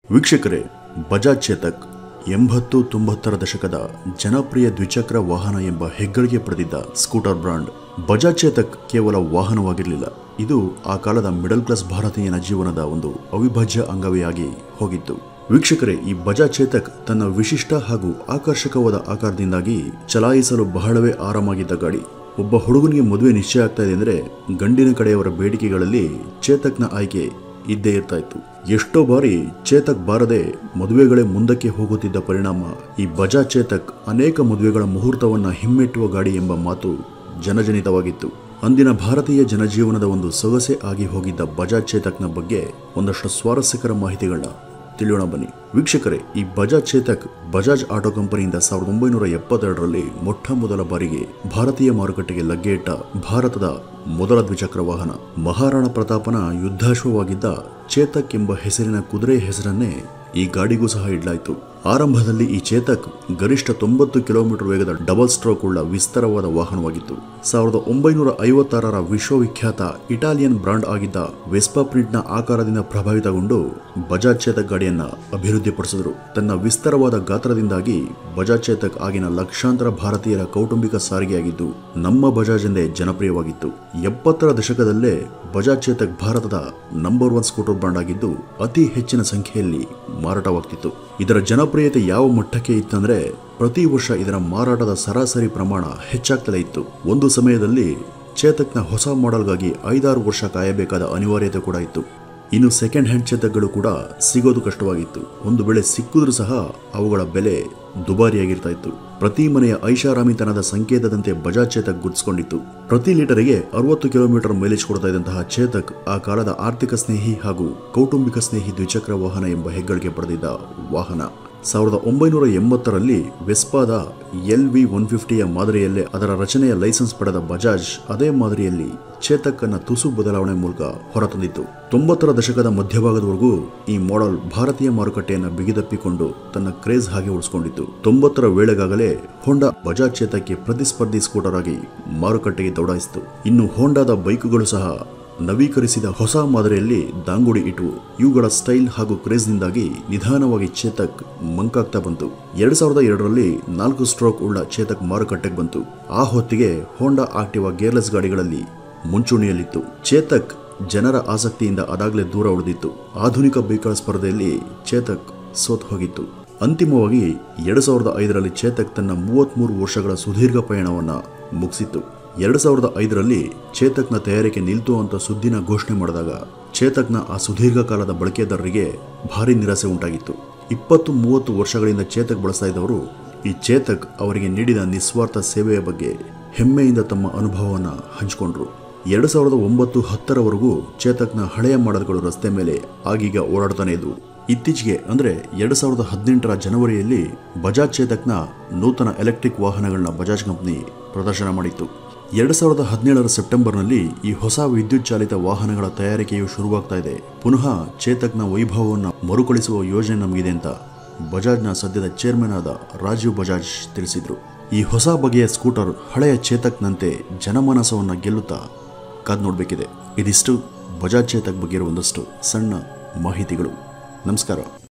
ವೀಕ್ಷಕರೇ ಬಜಾಜ್ ಚೇತಕ್ ಎಂಬತ್ತು ತೊಂಬತ್ತರ ದಶಕದ ಜನಪ್ರಿಯ ದ್ವಿಚಕ್ರ ವಾಹನ ಎಂಬ ಹೆಗ್ಗಳಿಕೆ ಪಡೆದಿದ್ದ ಸ್ಕೂಟರ್ ಬ್ರಾಂಡ್ ಬಜಾಜ್ ಚೇತಕ್ ಕೇವಲ ವಾಹನವಾಗಿರಲಿಲ್ಲ ಇದು ಆ ಕಾಲದ ಮಿಡಲ್ ಕ್ಲಾಸ್ ಭಾರತೀಯನ ಜೀವನದ ಒಂದು ಅವಿಭಾಜ್ಯ ಅಂಗವೇ ಆಗಿ ಹೋಗಿತ್ತು ವೀಕ್ಷಕರೇ ಈ ಬಜಾಜ್ ಚೇತಕ್ ತನ್ನ ವಿಶಿಷ್ಟ ಹಾಗೂ ಆಕರ್ಷಕವಾದ ಆಕಾರದಿಂದಾಗಿ ಚಲಾಯಿಸಲು ಬಹಳವೇ ಆರಾಮಾಗಿದ್ದ ಗಾಡಿ ಒಬ್ಬ ಹುಡುಗನಿಗೆ ಮದುವೆ ನಿಶ್ಚಯ ಆಗ್ತಾ ಇದೆ ಅಂದ್ರೆ ಗಂಡಿನ ಕಡೆಯವರ ಬೇಡಿಕೆಗಳಲ್ಲಿ ಚೇತಕ್ನ ಆಯ್ಕೆ ಇದ್ದೇ ಇರ್ತಾ ಇತ್ತು ಎಷ್ಟೋ ಬಾರಿ ಚೇತಕ್ ಬಾರದೆ ಮದುವೆಗಳೇ ಮುಂದಕ್ಕೆ ಹೋಗುತ್ತಿದ್ದ ಪರಿಣಾಮ ಈ ಬಜಾಜ್ ಚೇತಕ್ ಅನೇಕ ಮದುವೆಗಳ ಮುಹೂರ್ತವನ್ನ ಹಿಮ್ಮೆಟ್ಟುವ ಗಾಡಿ ಎಂಬ ಮಾತು ಜನಜನಿತವಾಗಿತ್ತು ಅಂದಿನ ಭಾರತೀಯ ಜನಜೀವನದ ಒಂದು ಸೊಗಸೆ ಆಗಿ ಹೋಗಿದ್ದ ಬಜಾಜ್ ಚೇತಕ್ನ ಬಗ್ಗೆ ಒಂದಷ್ಟು ಸ್ವಾರಸ್ಯಕರ ಮಾಹಿತಿಗಳನ್ನ ತಿಳಿಯೋಣ ಬನ್ನಿ ವೀಕ್ಷಕರೇ ಈ ಬಜಾಜ್ ಚೇತಕ್ ಬಜಾಜ್ ಆಟೋ ಕಂಪನಿಯಿಂದ ಸಾವಿರದ ಒಂಬೈನೂರ ಎಪ್ಪತ್ತೆರಡರಲ್ಲಿ ಮೊಟ್ಟ ಮೊದಲ ಬಾರಿಗೆ ಭಾರತೀಯ ಮಾರುಕಟ್ಟೆಗೆ ಲಗ್ಗೆ ಇಟ್ಟ ಭಾರತದ ಮೊದಲ ದ್ವಿಚಕ್ರ ವಾಹನ ಮಹಾರಾಣ ಪ್ರತಾಪನ ಯುದ್ಧಾಶ್ವವಾಗಿದ್ದ ಚೇತಕ್ ಎಂಬ ಹೆಸರಿನ ಕುದುರೆ ಹೆಸರನ್ನೇ ಈ ಗಾಡಿಗೂ ಸಹ ಇಡಲಾಯಿತು ಆರಂಭದಲ್ಲಿ ಈ ಚೇತಕ್ ಗರಿಷ್ಠ ತೊಂಬತ್ತು ಕಿಲೋಮೀಟರ್ ವೇಗದ ಡಬಲ್ ಸ್ಟ್ರೋಕ್ ಉಳ್ಳ ವಿಸ್ತಾರವಾದ ವಾಹನವಾಗಿತ್ತು ಸಾವಿರದ ಒಂಬೈನೂರ ಐವತ್ತಾರರ ವಿಶ್ವವಿಖ್ಯಾತ ಇಟಾಲಿಯನ್ ಬ್ರಾಂಡ್ ಆಗಿದ್ದ ವೆಸ್ಪಾ ಪ್ರಿಂಟ್ನ ಆಕಾರದಿಂದ ಪ್ರಭಾವಿತಗೊಂಡು ಬಜಾಜ್ ಚೇತಕ್ ಗಾಡಿಯನ್ನ ಅಭಿವೃದ್ಧಿಪಡಿಸಿದರು ತನ್ನ ವಿಸ್ತಾರವಾದ ಗಾತ್ರದಿಂದಾಗಿ ಬಜಾಜ್ ಚೇತಕ್ ಆಗಿನ ಲಕ್ಷಾಂತರ ಭಾರತೀಯರ ಕೌಟುಂಬಿಕ ಸಾರಿಗೆಯಾಗಿದ್ದು ನಮ್ಮ ಬಜಾಜ್ ಎಂದೇ ಜನಪ್ರಿಯವಾಗಿತ್ತು ಎಪ್ಪತ್ತರ ದಶಕದಲ್ಲೇ ಬಜಾಜ್ ಚೇತಕ್ ಭಾರತದ ನಂಬರ್ ಒನ್ ಸ್ಕೂಟರ್ ಬ್ರಾಂಡ್ ಆಗಿದ್ದು ಅತಿ ಹೆಚ್ಚಿನ ಸಂಖ್ಯೆಯಲ್ಲಿ ಮಾರಾಟವಾಗ್ತಿತ್ತು ಇದರ ಜನಪ್ರಿಯತೆ ಯಾವ ಮಟ್ಟಕ್ಕೆ ಇತ್ತಂದ್ರೆ ಪ್ರತಿ ವರ್ಷ ಇದರ ಮಾರಾಟದ ಸರಾಸರಿ ಪ್ರಮಾಣ ಹೆಚ್ಚಾಗ್ತಲೇ ಇತ್ತು ಒಂದು ಸಮಯದಲ್ಲಿ ಚೇತಕ್ನ ಹೊಸ ಮಾಡೆಲ್ಗಾಗಿ ಐದಾರು ವರ್ಷ ಕಾಯಬೇಕಾದ ಅನಿವಾರ್ಯತೆ ಕೂಡ ಇತ್ತು ಇನ್ನು ಸೆಕೆಂಡ್ ಹ್ಯಾಂಡ್ ಚೇತಕ್ಗಳು ಕೂಡ ಸಿಗೋದು ಕಷ್ಟವಾಗಿತ್ತು ಒಂದು ವೇಳೆ ಸಿಕ್ಕಿದ್ರೂ ಸಹ ಅವುಗಳ ಬೆಲೆ ದುಬಾರಿಯಾಗಿರ್ತಾ ಇತ್ತು ಪ್ರತಿ ಮನೆಯ ಐಷಾರಾಮಿತನದ ಸಂಕೇತದಂತೆ ಬಜಾಜ್ ಚೇತಕ್ ಗುರುತಿಸಿಕೊಂಡಿತ್ತು ಪ್ರತಿ ಲೀಟರ್ಗೆ ಅರವತ್ತು ಕಿಲೋಮೀಟರ್ ಮೈಲೇಜ್ ಕೊಡ್ತಾ ಇದ್ದಂತಹ ಚೇತಕ್ ಆ ಕಾಲದ ಆರ್ಥಿಕ ಸ್ನೇಹಿ ಹಾಗೂ ಕೌಟುಂಬಿಕ ಸ್ನೇಹಿ ದ್ವಿಚಕ್ರ ವಾಹನ ಎಂಬ ಹೆಗ್ಗಳಿಕೆ ಪಡೆದಿದ್ದ ವಾಹನ ಸಾವಿರದ ಒಂಬೈನೂರ ಎಂಬತ್ತರಲ್ಲಿ ವೆಸ್ಪಾದ ಎಲ್ ವಿ ಒನ್ ಫಿಫ್ಟಿಯ ಮಾದರಿಯಲ್ಲೇ ಅದರ ರಚನೆಯ ಲೈಸೆನ್ಸ್ ಪಡೆದ ಬಜಾಜ್ ಅದೇ ಮಾದರಿಯಲ್ಲಿ ಚೇತಕ್ ಅನ್ನ ತುಸು ಬದಲಾವಣೆ ಮೂಲಕ ಹೊರತಂದಿತ್ತು ತೊಂಬತ್ತರ ದಶಕದ ಮಧ್ಯಭಾಗದವರೆಗೂ ಈ ಮಾಡೆಲ್ ಭಾರತೀಯ ಮಾರುಕಟ್ಟೆಯನ್ನು ಬಿಗಿದಪ್ಪಿಕೊಂಡು ತನ್ನ ಕ್ರೇಜ್ ಹಾಗೆ ಉಳಿಸಿಕೊಂಡಿತ್ತು ತೊಂಬತ್ತರ ವೇಳೆಗಾಗಲೇ ಹೋಂಡಾ ಬಜಾಜ್ ಚೇತಕ್ಕೆ ಪ್ರತಿಸ್ಪರ್ಧಿ ಸ್ಕೂಟರ್ ಆಗಿ ಮಾರುಕಟ್ಟೆಗೆ ದೌಡಾಯಿಸಿತು ಇನ್ನು ಹೋಂಡಾದ ಬೈಕುಗಳು ಸಹ ನವೀಕರಿಸಿದ ಹೊಸ ಮಾದರಿಯಲ್ಲಿ ದಾಂಗುಡಿ ಇಟ್ಟು ಇವುಗಳ ಸ್ಟೈಲ್ ಹಾಗೂ ಕ್ರೇಜ್ನಿಂದಾಗಿ ನಿಧಾನವಾಗಿ ಚೇತಕ್ ಮಂಕಾಗ್ತಾ ಬಂತು ಎರಡ್ ಸಾವಿರದ ಎರಡರಲ್ಲಿ ನಾಲ್ಕು ಸ್ಟ್ರೋಕ್ ಉಳ್ಳ ಚೇತಕ್ ಮಾರುಕಟ್ಟೆಗೆ ಬಂತು ಆ ಹೊತ್ತಿಗೆ ಹೋಂಡಾ ಆಕ್ಟಿವಾ ಗೇರ್ಲೆಸ್ ಗಾಡಿಗಳಲ್ಲಿ ಮುಂಚೂಣಿಯಲ್ಲಿತ್ತು ಚೇತಕ್ ಜನರ ಆಸಕ್ತಿಯಿಂದ ಅದಾಗಲೇ ದೂರ ಉಳಿದಿತ್ತು ಆಧುನಿಕ ಬೈಕ್ಗಳ ಸ್ಪರ್ಧೆಯಲ್ಲಿ ಚೇತಕ್ ಸೋತ್ ಹೋಗಿತ್ತು ಅಂತಿಮವಾಗಿ ಎರಡ್ ಸಾವಿರದ ಐದರಲ್ಲಿ ಚೇತಕ್ ತನ್ನ ಮೂವತ್ಮೂರು ವರ್ಷಗಳ ಸುದೀರ್ಘ ಪಯಣವನ್ನ ಮುಗಿಸಿತ್ತು ಎರಡ್ ಸಾವಿರದ ಐದರಲ್ಲಿ ಚೇತಕ್ನ ತಯಾರಿಕೆ ನಿಲ್ತು ಅಂತ ಸುದ್ದಿನ ಘೋಷಣೆ ಮಾಡಿದಾಗ ಚೇತಕ್ನ ಆ ಸುದೀರ್ಘ ಕಾಲದ ಬಳಕೆದಾರರಿಗೆ ಭಾರಿ ನಿರಾಸೆ ಉಂಟಾಗಿತ್ತು ಇಪ್ಪತ್ತು ಮೂವತ್ತು ವರ್ಷಗಳಿಂದ ಚೇತಕ್ ಬಳಸ್ತಾ ಇದ್ದವರು ಈ ಚೇತಕ್ ಅವರಿಗೆ ನೀಡಿದ ನಿಸ್ವಾರ್ಥ ಸೇವೆಯ ಬಗ್ಗೆ ಹೆಮ್ಮೆಯಿಂದ ತಮ್ಮ ಅನುಭವವನ್ನು ಹಂಚಿಕೊಂಡ್ರು ಎರಡು ಸಾವಿರದ ಒಂಬತ್ತು ಹತ್ತರವರೆಗೂ ಚೇತಕ್ನ ಹಳೆಯ ಮಾಡೆಲ್ಗಳು ರಸ್ತೆ ಮೇಲೆ ಆಗೀಗ ಓಡಾಡ್ತಾನೆ ಇದ್ವು ಇತ್ತೀಚೆಗೆ ಅಂದರೆ ಎರಡು ಸಾವಿರದ ಹದಿನೆಂಟರ ಜನವರಿಯಲ್ಲಿ ಬಜಾಜ್ ಚೇತಕ್ನ ನೂತನ ಎಲೆಕ್ಟ್ರಿಕ್ ವಾಹನಗಳನ್ನ ಬಜಾಜ್ ಕಂಪನಿ ಪ್ರದರ್ಶನ ಮಾಡಿತ್ತು ಎರಡು ಸಾವಿರದ ಹದಿನೇಳರ ಸೆಪ್ಟೆಂಬರ್ನಲ್ಲಿ ಈ ಹೊಸ ವಿದ್ಯುತ್ ಚಾಲಿತ ವಾಹನಗಳ ತಯಾರಿಕೆಯು ಶುರುವಾಗ್ತಾ ಇದೆ ಪುನಃ ಚೇತಕ್ನ ವೈಭವವನ್ನು ಮರುಕಳಿಸುವ ಯೋಜನೆ ನಮಗಿದೆ ಅಂತ ಬಜಾಜ್ನ ಸದ್ಯದ ಚೇರ್ಮನ್ ಆದ ರಾಜೀವ್ ಬಜಾಜ್ ತಿಳಿಸಿದ್ರು ಈ ಹೊಸ ಬಗೆಯ ಸ್ಕೂಟರ್ ಹಳೆಯ ಚೇತಕ್ನಂತೆ ಜನಮಾನಸವನ್ನು ಗೆಲ್ಲುತ್ತಾ ಕಾದ್ ನೋಡಬೇಕಿದೆ ಇದಿಷ್ಟು ಬಜಾಜ್ ಚೇತಕ್ ಬಗ್ಗೆ ಇರುವ ಒಂದಷ್ಟು ಸಣ್ಣ ಮಾಹಿತಿಗಳು ನಮಸ್ಕಾರ